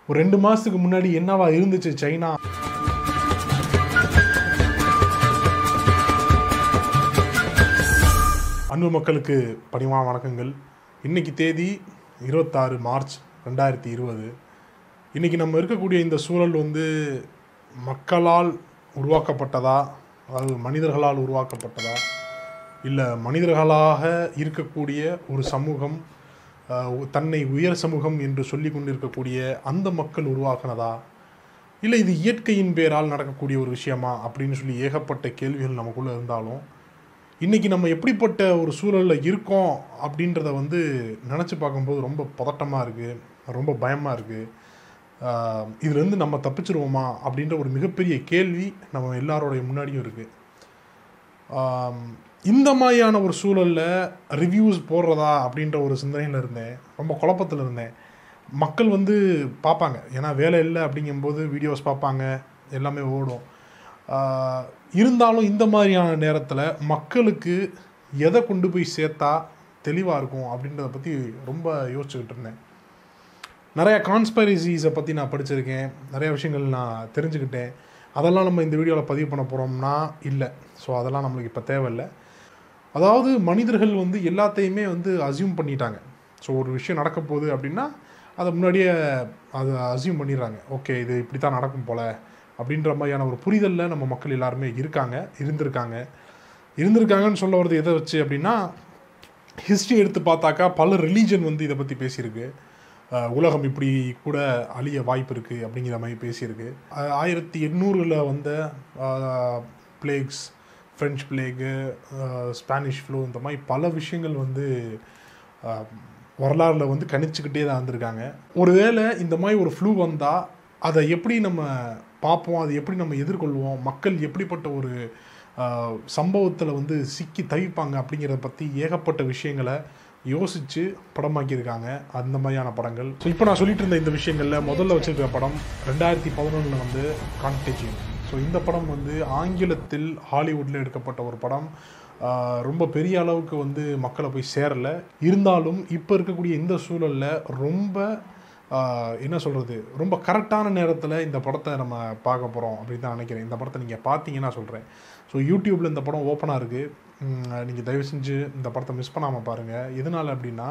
ஒரு ரெண்டு மாதத்துக்கு முன்னாடி என்னவா இருந்துச்சு சைனா அன்பு மக்களுக்கு பணிவான வணக்கங்கள் இன்னைக்கு தேதி இருபத்தாறு மார்ச் ரெண்டாயிரத்தி இருபது இன்னைக்கு நம்ம இருக்கக்கூடிய இந்த சூழல் வந்து மக்களால் உருவாக்கப்பட்டதா அதாவது மனிதர்களால் உருவாக்கப்பட்டதா இல்லை மனிதர்களாக இருக்கக்கூடிய ஒரு சமூகம் அஹ், தன்னை உயர் சமூகம் என்று சொல்லி கொண்டிருக்கக்கூடிய அந்த மக்கள் உருவாக்குனதா இல்லை இது இயற்கையின் பேரால் நடக்கக்கூடிய ஒரு விஷயமா அப்படின்னு சொல்லி ஏகப்பட்ட கேள்விகள் நமக்குள்ளே இருந்தாலும் இன்னைக்கு நம்ம எப்படிப்பட்ட ஒரு சூழலில் இருக்கோம் அப்படின்றத வந்து நினச்சி பார்க்கும்போது ரொம்ப பதட்டமாக இருக்குது ரொம்ப பயமாக இருக்குது இதுலேருந்து நம்ம தப்பிச்சிருவோமா அப்படின்ற ஒரு மிகப்பெரிய கேள்வி நம்ம எல்லாரோடைய முன்னாடியும் இருக்குது இந்த மாதிரியான ஒரு சூழலில் ரிவ்யூஸ் போடுறதா அப்படின்ற ஒரு சிந்தனையில் இருந்தேன் ரொம்ப குழப்பத்தில் இருந்தேன் மக்கள் வந்து பார்ப்பாங்க ஏன்னா வேலை இல்லை அப்படிங்கும்போது வீடியோஸ் பார்ப்பாங்க எல்லாமே ஓடும் ஆஹ் இருந்தாலும் இந்த மாதிரியான நேரத்தில் மக்களுக்கு எதை கொண்டு போய் சேர்த்தா தெளிவாக இருக்கும் அப்படின்றத பற்றி ரொம்ப யோசிச்சுக்கிட்டு இருந்தேன் நிறைய கான்ஸ்பைரசிஸை பற்றி நான் படிச்சிருக்கேன் நிறைய விஷயங்கள் நான் தெரிஞ்சுக்கிட்டேன் அதெல்லாம் நம்ம இந்த வீடியோவில் பதிவு பண்ண போகிறோம்னா இல்லை ஸோ அதெல்லாம் நம்மளுக்கு இப்போ தேவையில்லை அதாவது மனிதர்கள் வந்து எல்லாத்தையுமே வந்து அசியூம் பண்ணிட்டாங்க ஸோ ஒரு விஷயம் நடக்க போகுது அப்படின்னா அதை முன்னாடியே அதை அசியூம் பண்ணிடுறாங்க ஓகே இது இப்படி தான் நடக்கும் போல் அப்படின்ற மாதிரியான ஒரு புரிதலில் நம்ம மக்கள் எல்லாருமே இருக்காங்க இருந்திருக்காங்க இருந்திருக்காங்கன்னு சொல்ல வருது எதை வச்சு அப்படின்னா ஹிஸ்ட்ரி எடுத்து பார்த்தாக்கா பல ரிலீஜன் வந்து இதை பற்றி பேசியிருக்கு அஹ் உலகம் இப்படி கூட அழிய வாய்ப்பு இருக்குது அப்படிங்கிற மாதிரி பேசியிருக்கு அஹ் ஆயிரத்தி எண்ணூறில் வந்த plagues French plague Spanish flu இந்த மாதிரி பல விஷயங்கள் வந்து அஹ், வரலாறுல வந்து கணிச்சுக்கிட்டே தான் வந்திருக்காங்க ஒருவேளை இந்த மாதிரி ஒரு ஃப்ளூ வந்தால் அதை எப்படி நம்ம பார்ப்போம் அதை எப்படி நம்ம எதிர்கொள்வோம் மக்கள் எப்படிப்பட்ட ஒரு சம்பவத்தில் வந்து சிக்கி தவிப்பாங்க அப்படிங்கிறத பற்றி ஏகப்பட்ட விஷயங்களை யோசித்து படமாக்கியிருக்காங்க அந்த மாதிரியான படங்கள் ஸோ இப்போ நான் சொல்லிட்டு இருந்த இந்த விஷயங்களில் முதல்ல வச்சிருக்கிற படம் ரெண்டாயிரத்தி பதினொன்றில் வந்து கான்டேஜியன் ஸோ இந்த படம் வந்து ஆங்கிலத்தில் ஹாலிவுட்டில் எடுக்கப்பட்ட ஒரு படம் ஆஹ் ரொம்ப பெரிய அளவுக்கு வந்து மக்களை போய் சேரலை இருந்தாலும் இப்போ இருக்கக்கூடிய இந்த சூழலில் ரொம்ப ஆஹ் என்ன சொல்கிறது ரொம்ப கரெக்டான நேரத்தில் இந்த படத்தை நம்ம பார்க்க போகிறோம் அப்படின்னு தான் நினைக்கிறேன் இந்த படத்தை நீங்கள் பார்த்தீங்கன்னா சொல்கிறேன் ஸோ யூடியூப்பில் இந்த படம் ஓப்பனாக இருக்குது நீங்கள் தயவு செஞ்சு இந்த படத்தை மிஸ் பண்ணாமல் பாருங்கள் எதனால் அப்படின்னா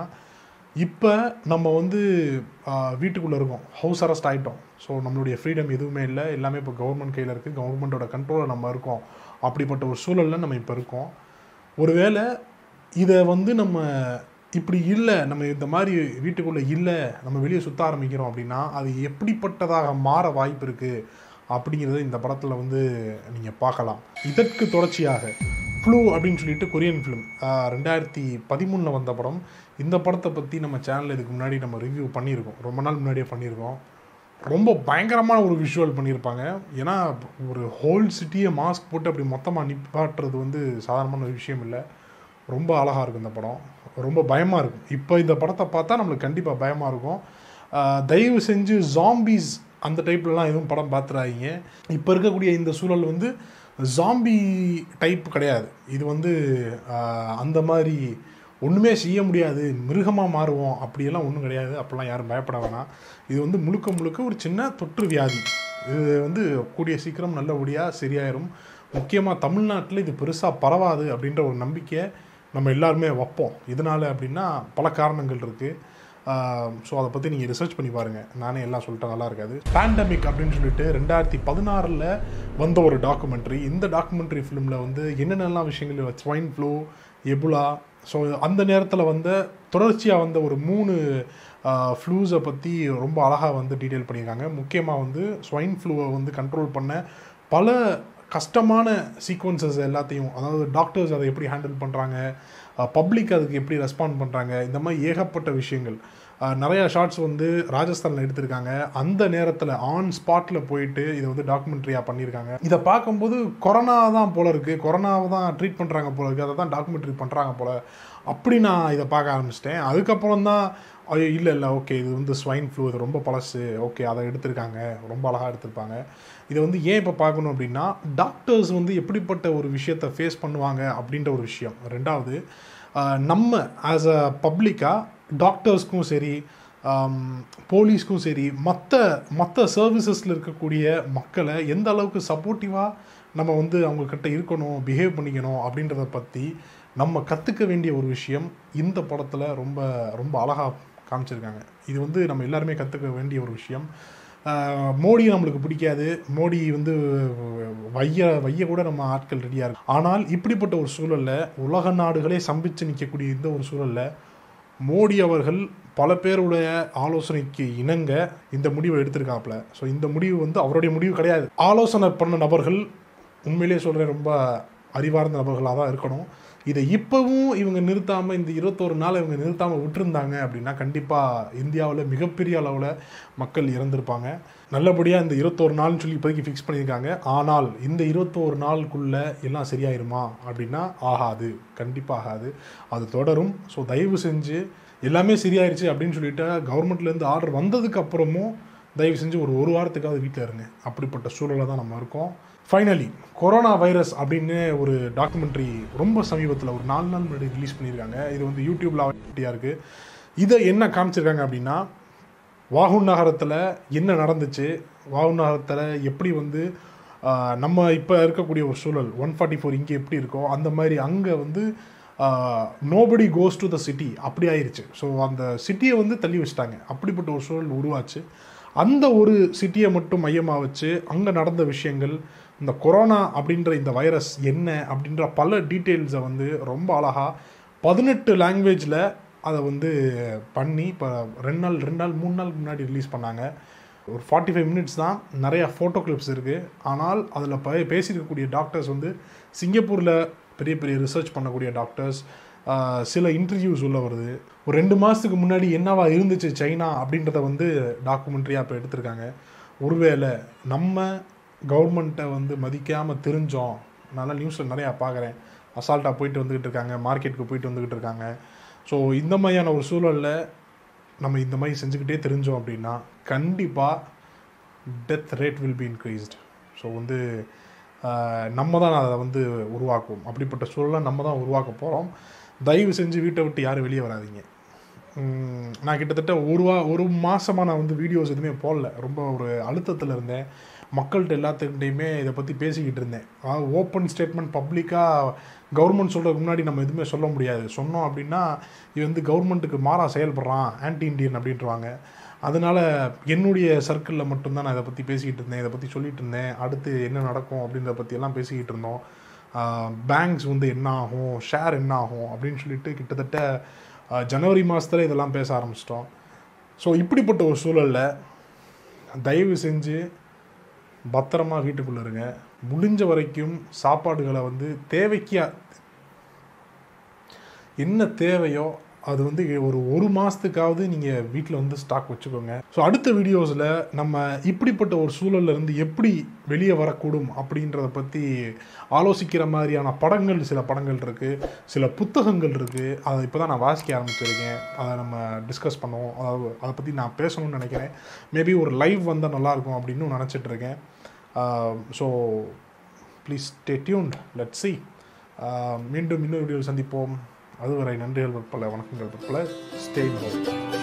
இப்போ நம்ம வந்து வீட்டுக்குள்ளே இருக்கோம் ஹவுஸ் அரெஸ்ட் ஆகிட்டோம் ஸோ நம்மளுடைய ஃப்ரீடம் எதுவுமே இல்லை எல்லாமே இப்போ கவர்மெண்ட் கையில் இருக்குது கவர்மெண்ட்டோட கண்ட்ரோலில் நம்ம இருக்கோம் அப்படிப்பட்ட ஒரு சூழலில் நம்ம இப்போ இருக்கோம் ஒருவேளை இதை வந்து நம்ம இப்படி இல்லை நம்ம இந்த மாதிரி வீட்டுக்குள்ளே இல்லை நம்ம வெளியே சுற்ற ஆரம்பிக்கிறோம் அப்படின்னா அது எப்படிப்பட்டதாக மாற வாய்ப்பு இருக்குது அப்படிங்கிறத இந்த படத்தில் வந்து நீங்கள் பார்க்கலாம் இதற்கு தொடர்ச்சியாக ஃப்ளூ அப்படின்னு சொல்லிட்டு கொரியன் ஃபிலிம் ரெண்டாயிரத்தி பதிமூணில் வந்த படம் இந்த படத்தை பற்றி நம்ம சேனலில் இதுக்கு முன்னாடி நம்ம ரிவ்யூ பண்ணியிருக்கோம் ரொம்ப நாள் முன்னாடியே பண்ணியிருக்கோம் ரொம்ப பயங்கரமான ஒரு விஷுவல் பண்ணியிருப்பாங்க ஏன்னா ஒரு ஹோல் சிட்டியை மாஸ்க் போட்டு அப்படி மொத்தமாக நிப்பாட்டுறது வந்து சாதாரணமான ஒரு விஷயம் இல்லை ரொம்ப அழகாக இருக்கும் இந்த படம் ரொம்ப பயமாக இருக்கும் இப்போ இந்த படத்தை பார்த்தா நம்மளுக்கு கண்டிப்பாக பயமாக இருக்கும் ஆஹ் தயவு செஞ்சு ஜாம்பீஸ் அந்த டைப்லலாம் எதுவும் படம் பார்த்துறாதீங்க இப்போ இருக்கக்கூடிய இந்த சூழல் வந்து ஜாம்பி டைப் கிடையாது இது வந்து ஆஹ் அந்த மாதிரி ஒன்றுமே செய்ய முடியாது மிருகமாக மாறுவோம் அப்படியெல்லாம் ஒன்றும் கிடையாது அப்படிலாம் யாரும் பயப்பட வேணாம் இது வந்து முழுக்க முழுக்க ஒரு சின்ன தொற்று வியாதி இது வந்து கூடிய சீக்கிரம் நல்லபடியாக சரியாயிரும் முக்கியமாக தமிழ்நாட்டில் இது பெருசாக பரவாது அப்படின்ற ஒரு நம்பிக்கையை நம்ம எல்லாருமே வைப்போம் இதனால் அப்படின்னா பல காரணங்கள் இருக்குது ஸோ அதை பற்றி நீங்கள் ரிசர்ச் பண்ணி பாருங்கள் நானே எல்லாம் சொல்லிட்டேன் நல்லா இருக்காது பேண்டமிக் அப்படின்னு சொல்லிட்டு ரெண்டாயிரத்தி பதினாறில் வந்த ஒரு டாக்குமெண்ட்ரி இந்த டாக்குமெண்ட்ரி ஃபிலிமில் வந்து என்னென்னலாம் விஷயங்கள் ஸ்வைன் ஃப்ளூ எபுலா ஸோ அந்த நேரத்தில் வந்த தொடர்ச்சியாக வந்த ஒரு மூணு ஃப்ளூஸை பற்றி ரொம்ப அழகாக வந்து டீட்டெயில் பண்ணியிருக்காங்க முக்கியமாக வந்து ஸ்வைன் ஃப்ளூவை வந்து கண்ட்ரோல் பண்ண பல கஷ்டமான சீக்வன்சஸ் எல்லாத்தையும் அதாவது டாக்டர்ஸ் அதை எப்படி ஹேண்டில் பண்ணுறாங்க பப்ளிக் அதுக்கு எப்படி ரெஸ்பாண்ட் பண்ணுறாங்க இந்த மாதிரி ஏகப்பட்ட விஷயங்கள் அஹ், நிறைய ஷார்ட்ஸ் வந்து ராஜஸ்தானில் எடுத்திருக்காங்க அந்த நேரத்தில் ஆன் ஸ்பாட்டில் போயிட்டு இதை வந்து டாக்குமெண்ட்ரியாக பண்ணியிருக்காங்க இதை பார்க்கும்போது கொரோனா தான் போல இருக்குது கொரோனாவை தான் ட்ரீட் பண்ணுறாங்க போல இருக்குது அதை தான் டாக்குமெண்ட்ரி பண்ணுறாங்க போல அப்படி நான் இதை பார்க்க ஆரம்பிச்சிட்டேன் அதுக்கப்புறம் தான் ஐயோ இல்லை இல்லை ஓகே இது வந்து ஸ்வைன் ஃப்ளூ இது ரொம்ப பழசு ஓகே அதை எடுத்திருக்காங்க ரொம்ப அழகாக எடுத்திருப்பாங்க இதை வந்து ஏன் இப்போ பார்க்கணும் அப்படின்னா டாக்டர்ஸ் வந்து எப்படிப்பட்ட ஒரு விஷயத்தை ஃபேஸ் பண்ணுவாங்க அப்படின்ற ஒரு விஷயம் ரெண்டாவது ஆஹ், நம்ம ஆஸ் அ பப்ளிக்காக டாக்டர்ஸ்க்கும் சரி போலீஸ்க்கும் சரி மற்ற மற்ற சர்வீசஸில் இருக்கக்கூடிய மக்களை எந்த அளவுக்கு சப்போர்ட்டிவாக நம்ம வந்து அவங்கக்கிட்ட இருக்கணும் பிஹேவ் பண்ணிக்கணும் அப்படின்றத பற்றி நம்ம கற்றுக்க வேண்டிய ஒரு விஷயம் இந்த படத்தில் ரொம்ப ரொம்ப அழகாக காமிச்சிருக்காங்க இது வந்து நம்ம எல்லாருமே கற்றுக்க வேண்டிய ஒரு விஷயம் ஆஹ் மோடி நம்மளுக்கு பிடிக்காது மோடி வந்து வைய வைய கூட நம்ம ஆட்கள் ரெடியாக இருக்கு ஆனால் இப்படிப்பட்ட ஒரு சூழலில் உலக நாடுகளே சம்பிச்சு நிற்கக்கூடிய இந்த ஒரு சூழலில் மோடி அவர்கள் பல பேருடைய ஆலோசனைக்கு இணங்க இந்த முடிவை எடுத்திருக்காப்புல ஸோ இந்த முடிவு வந்து அவருடைய முடிவு கிடையாது ஆலோசனை பண்ண நபர்கள் உண்மையிலேயே சொல்கிறேன் ரொம்ப அறிவார்ந்த நபர்களாக தான் இருக்கணும் இதை இப்போவும் இவங்க நிறுத்தாமல் இந்த இருபத்தோரு நாள் இவங்க நிறுத்தாமல் விட்டுருந்தாங்க அப்படின்னா கண்டிப்பாக இந்தியாவில் மிகப்பெரிய அளவில் மக்கள் இறந்திருப்பாங்க நல்லபடியாக இந்த இருபத்தோரு நாள்னு சொல்லி இப்போதைக்கு ஃபிக்ஸ் பண்ணியிருக்காங்க ஆனால் இந்த இருபத்தோரு நாளுக்குள்ளே எல்லாம் சரியாயிருமா அப்படின்னா ஆகாது கண்டிப்பாக ஆகாது அது தொடரும் ஸோ தயவு செஞ்சு எல்லாமே சரியாயிருச்சு அப்படின்னு சொல்லிட்டு கவர்மெண்ட்லேருந்து ஆர்டர் வந்ததுக்கு அப்புறமும் தயவு செஞ்சு ஒரு ஒரு வாரத்துக்காவது வீட்டில் இருங்க அப்படிப்பட்ட சூழலில் தான் நம்ம இருக்கோம் ஃபைனலி கொரோனா வைரஸ் அப்படின்னு ஒரு டாக்குமெண்ட்ரி ரொம்ப சமீபத்தில் ஒரு நாலு நாள் முன்னாடி ரிலீஸ் பண்ணியிருக்காங்க இது வந்து யூடியூப்ல அவட்டியாக இருக்குது இதை என்ன காமிச்சிருக்காங்க அப்படின்னா வாகுன் நகரத்தில் என்ன நடந்துச்சு வாகுன் நகரத்தில் எப்படி வந்து ஆஹ், நம்ம இப்போ இருக்கக்கூடிய ஒரு சூழல் ஒன் ஃபார்ட்டி ஃபோர் இங்கே எப்படி இருக்கோ அந்த மாதிரி அங்கே வந்து nobody goes to the city அப்படி ஆயிருச்சு ஸோ அந்த சிட்டியை வந்து தள்ளி வச்சிட்டாங்க அப்படிப்பட்ட ஒரு சூழல் உருவாச்சு அந்த ஒரு சிட்டியை மட்டும் மையமாக வச்சு அங்கே நடந்த விஷயங்கள் இந்த கொரோனா அப்படின்ற இந்த வைரஸ் என்ன அப்படின்ற பல டீட்டெயில்ஸை வந்து ரொம்ப அழகாக பதினெட்டு லாங்குவேஜில் அதை வந்து பண்ணி இப்போ ரெண்டு நாள் ரெண்டு நாள் மூணு நாள் முன்னாடி ரிலீஸ் பண்ணாங்க ஒரு ஃபார்ட்டி ஃபைவ் மினிட்ஸ் தான் நிறையா ஃபோட்டோ கிளிப்ஸ் இருக்குது ஆனால் அதில் ப பேசியிருக்கக்கூடிய டாக்டர்ஸ் வந்து சிங்கப்பூரில் பெரிய பெரிய ரிசர்ச் பண்ணக்கூடிய டாக்டர்ஸ் சில இன்டர்வியூஸ் உள்ள வருது ஒரு ரெண்டு மாதத்துக்கு முன்னாடி என்னவா இருந்துச்சு சைனா அப்படின்றத வந்து டாக்குமெண்ட்ரியாக இப்போ எடுத்திருக்காங்க ஒருவேளை நம்ம கவர்மெண்ட்டை வந்து மதிக்காமல் தெரிஞ்சோம் நல்லா நியூஸில் நிறையா பார்க்குறேன் அசால்ட்டாக போயிட்டு வந்துக்கிட்டு இருக்காங்க மார்க்கெட்டுக்கு போயிட்டு வந்துக்கிட்டு இருக்காங்க ஸோ இந்த மாதிரியான ஒரு சூழலில் நம்ம இந்த மாதிரி செஞ்சுக்கிட்டே தெரிஞ்சோம் அப்படின்னா கண்டிப்பாக death rate will be increased so வந்து ஆஹ், நம்ம தான் அதை வந்து உருவாக்குவோம் அப்படிப்பட்ட சூழலை நம்ம தான் உருவாக்க போகிறோம் தயவு செஞ்சு வீட்டை விட்டு யாரும் வெளியே வராதீங்க உம், நான் கிட்டத்தட்ட ஒரு வா ஒரு மாதமாக நான் வந்து வீடியோஸ் எதுவுமே போடல ரொம்ப ஒரு அழுத்தத்தில் இருந்தேன் மக்கள்கிட்ட எல்லாத்துக்கிட்டையுமே இதை பற்றி பேசிக்கிட்டு இருந்தேன் அதாவது ஓப்பன் ஸ்டேட்மெண்ட் பப்ளிக்காக கவர்மெண்ட் சொல்கிறதுக்கு முன்னாடி நம்ம எதுவுமே சொல்ல முடியாது சொன்னோம் அப்படின்னா இது வந்து கவர்மெண்ட்டுக்கு மாறாக செயல்படுறான் ஆன்டி இண்டியன் அப்படின்றவாங்க அதனால் என்னுடைய சர்க்கிளில் மட்டும்தான் நான் இதை பற்றி பேசிக்கிட்டு இருந்தேன் இதை பற்றி சொல்லிட்டு இருந்தேன் அடுத்து என்ன நடக்கும் அப்படின்றத பற்றி எல்லாம் பேசிக்கிட்டு இருந்தோம் பேங்க்ஸ் வந்து என்ன ஆகும் ஷேர் என்ன ஆகும் அப்படின்னு சொல்லிட்டு கிட்டத்தட்ட ஆஹ், ஜனவரி மாதத்தில் இதெல்லாம் பேச ஆரம்பிச்சிட்டோம் ஸோ இப்படிப்பட்ட ஒரு சூழலில் தயவு செஞ்சு பத்திரமா வீட்டுக்குள்ளே இருங்க முடிஞ்ச வரைக்கும் சாப்பாடுகளை வந்து தேவைக்கு என்ன தேவையோ அது வந்து ஒரு ஒரு மாதத்துக்காவது நீங்கள் வீட்டில் வந்து ஸ்டாக் வச்சுக்கோங்க ஸோ அடுத்த வீடியோஸில் நம்ம இப்படிப்பட்ட ஒரு சூழல்ல இருந்து எப்படி வெளியே வரக்கூடும் அப்படின்றத பற்றி ஆலோசிக்கிற மாதிரியான படங்கள் சில படங்கள் இருக்குது சில புத்தகங்கள் இருக்குது அதை இப்போ தான் நான் வாசிக்க ஆரம்பிச்சிருக்கேன் அதை நம்ம டிஸ்கஸ் பண்ணுவோம் அதாவது அதை பற்றி நான் பேசணும்னு நினைக்கிறேன் மேபி ஒரு லைவ் வந்தால் நல்லாயிருக்கும் அப்படின்னு நினச்சிட்டு இருக்கேன் so please stay tuned let see மீண்டும் இன்னொரு வீடியோவில் சந்திப்போம் அதுவரை நன்றிகள் பற்பல வணக்கங்கள் பற்பல ஸ்டே ஹோம்